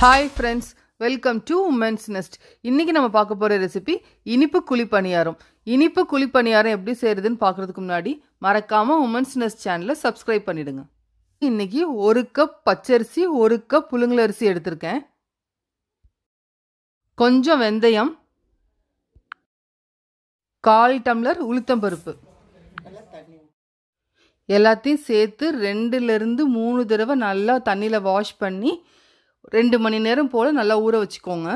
hi friends welcome to women's nest இன்னைக்கு நம்ம பார்க்க போகிற ரெசிபி இனிப்பு குழி பணியாரம் இனிப்பு குழி பணியாரம் எப்படி செய்யறதுன்னு பார்க்கறதுக்கு முன்னாடி மறக்காம உமன்ஸ் நெஸ்ட் சேனலை சப்ஸ்கிரைப் பண்ணிடுங்க இன்னைக்கு ஒரு கப் பச்சரிசி ஒரு கப் புழுங்கலரிசி எடுத்திருக்கேன் கொஞ்சம் வெந்தயம் கால் டம்ளர் உளுத்தம்பருப்பு எல்லாத்தையும் சேர்த்து ரெண்டுலேருந்து மூணு தடவை நல்லா தண்ணியில் வாஷ் பண்ணி ரெண்டு மணி நேரம் போல் நல்லா ஊற வச்சுக்கோங்க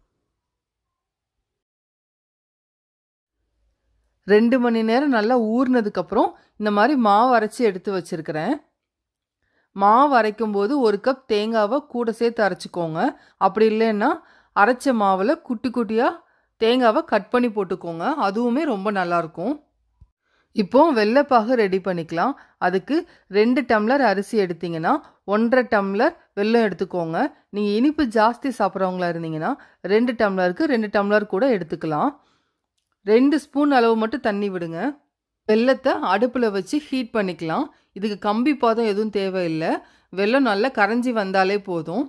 ரெண்டு மணி நேரம் நல்லா ஊறினதுக்கப்புறம் இந்த மாதிரி மாவு அரைச்சி எடுத்து வச்சுருக்கிறேன் மாவு அரைக்கும் போது ஒரு கப் தேங்காவை கூட சேர்த்து அரைச்சிக்கோங்க அப்படி இல்லைன்னா அரைச்ச மாவில் குட்டி குட்டியாக தேங்காவை கட் பண்ணி போட்டுக்கோங்க அதுவுமே ரொம்ப நல்லாயிருக்கும் இப்போ வெள்ளைப்பாகு ரெடி பண்ணிக்கலாம் அதுக்கு ரெண்டு டம்ளர் அரிசி எடுத்தீங்கன்னா ஒன்றரை டம்ளர் வெல்லம் எடுத்துக்கோங்க நீங்கள் இனிப்பு ஜாஸ்தி சாப்பிட்றவங்களா இருந்தீங்கன்னா ரெண்டு டம்ளருக்கு ரெண்டு டம்ளர் கூட எடுத்துக்கலாம் ரெண்டு ஸ்பூன் அளவு மட்டும் தண்ணி விடுங்க வெள்ளத்தை அடுப்பில் வச்சு ஹீட் பண்ணிக்கலாம் இதுக்கு கம்பி பாதம் எதுவும் தேவையில்லை வெல்லம் நல்லா கரைஞ்சி வந்தாலே போதும்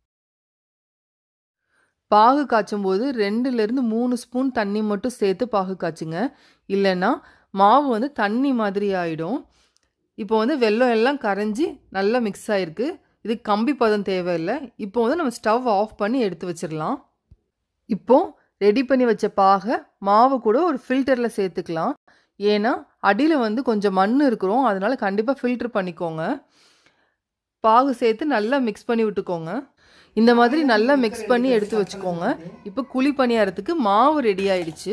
பாகு காய்ச்சும் போது ரெண்டுலேருந்து மூணு ஸ்பூன் தண்ணி மட்டும் சேர்த்து பாகு காய்ச்சுங்க இல்லைன்னா மாவு வந்து தண்ணி மாதிரி ஆகிடும் இப்போ வந்து வெள்ளம் எல்லாம் கரைஞ்சி நல்லா மிக்ஸ் ஆகிருக்கு இது கம்பி பதம் தேவையில்லை இப்போ வந்து நம்ம ஸ்டவ் ஆஃப் பண்ணி எடுத்து வச்சிடலாம் இப்போ ரெடி பண்ணி வச்ச பாகை மாவு கூட ஒரு ஃபில்டரில் சேர்த்துக்கலாம் ஏன்னா அடியில் வந்து கொஞ்சம் மண் இருக்கிறோம் அதனால் கண்டிப்பாக ஃபில்டர் பண்ணிக்கோங்க பாகு சேர்த்து நல்லா மிக்ஸ் பண்ணி விட்டுக்கோங்க இந்த மாதிரி நல்லா மிக்ஸ் பண்ணி எடுத்து வச்சுக்கோங்க இப்போ குழி பணியாரத்துக்கு மாவு ரெடி ஆயிடுச்சு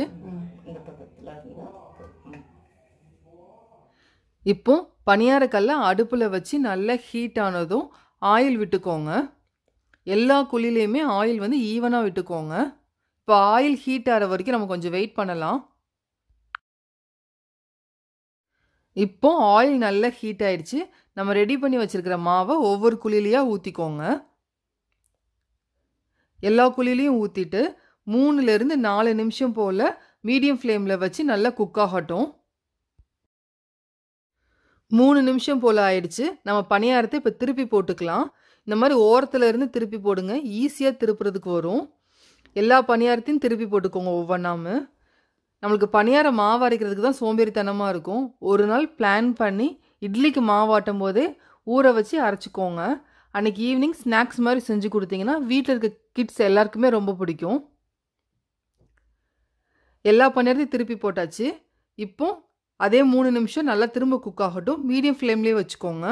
இப்போ பணியாரக்கல்ல அடுப்பில் வச்சு நல்லா ஹீட் ஆனதும் ஆயில் விட்டுக்கோங்க எல்லா குழிலையுமே ஆயில் வந்து ஈவனாக விட்டுக்கோங்க இப்போ ஆயில் ஹீட் ஆகிற வரைக்கும் நம்ம கொஞ்சம் வெயிட் பண்ணலாம் இப்போ ஆயில் நல்லா ஹீட் ஆயிடுச்சு நம்ம ரெடி பண்ணி வச்சுருக்கிற மாவை ஒவ்வொரு குழிலையாக ஊற்றிக்கோங்க எல்லா குழிலையும் ஊற்றிட்டு மூணுலேருந்து நாலு நிமிஷம் போல் மீடியம் ஃப்ளேமில் வச்சு நல்லா குக் ஆகட்டும் மூணு நிமிஷம் போல் ஆயிடுச்சு நம்ம பணியாரத்தை இப்போ திருப்பி போட்டுக்கலாம் இந்த மாதிரி ஓரத்தில் இருந்து திருப்பி போடுங்க ஈஸியாக திருப்புறதுக்கு வரும் எல்லா பணியாரத்தையும் திருப்பி போட்டுக்கோங்க ஒவ்வொன்றாம நம்மளுக்கு பணியாரம் மாவு அரைக்கிறதுக்கு தான் சோம்பேறித்தனமாக இருக்கும் ஒரு நாள் பிளான் பண்ணி இட்லிக்கு மாவாட்டும் போதே ஊற வச்சு அரைச்சிக்கோங்க அன்றைக்கி ஈவினிங் ஸ்நாக்ஸ் மாதிரி செஞ்சு கொடுத்தீங்கன்னா வீட்டில் இருக்க கிட்ஸ் எல்லாருக்குமே ரொம்ப பிடிக்கும் எல்லா பணியாரத்தையும் திருப்பி போட்டாச்சு இப்போ அதே மூணு நிமிஷம் நல்லா திரும்ப குக் ஆகட்டும் மீடியம் ஃப்ளேம்லேயே வச்சுக்கோங்க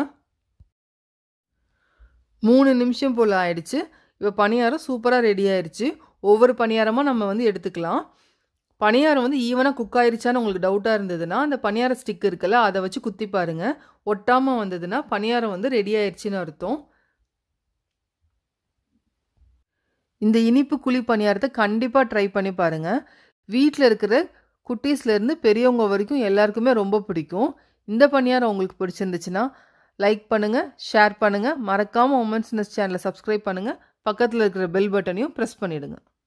மூணு நிமிஷம் போல் ஆயிடுச்சு இப்போ பணியாரம் சூப்பராக ரெடி ஆயிடுச்சு ஒவ்வொரு பணியாரமாக நம்ம வந்து எடுத்துக்கலாம் பணியாரம் வந்து ஈவனாக குக் ஆயிருச்சான்னு உங்களுக்கு டவுட்டாக இருந்ததுன்னா அந்த பணியார ஸ்டிக் இருக்குல்ல அதை வச்சு குத்தி பாருங்கள் ஒட்டாமல் வந்ததுன்னா பணியாரம் வந்து ரெடி ஆயிடுச்சுன்னு அர்த்தம் இந்த இனிப்பு குழி பணியாரத்தை கண்டிப்பாக ட்ரை பண்ணி பாருங்கள் வீட்டில் இருக்கிற குட்டீஸ்லேருந்து பெரியவங்க வரைக்கும் எல்லாருக்குமே ரொம்ப பிடிக்கும் இந்த பணியாரம் உங்களுக்கு பிடிச்சிருந்துச்சுன்னா லைக் பண்ணுங்கள் ஷேர் பண்ணுங்கள் மறக்காமல் உமன்ஸ் நெஸ் சேனலை சப்ஸ்கிரைப் பண்ணுங்கள் பக்கத்தில் இருக்கிற பெல் பட்டனையும் ப்ரெஸ் பண்ணிவிடுங்க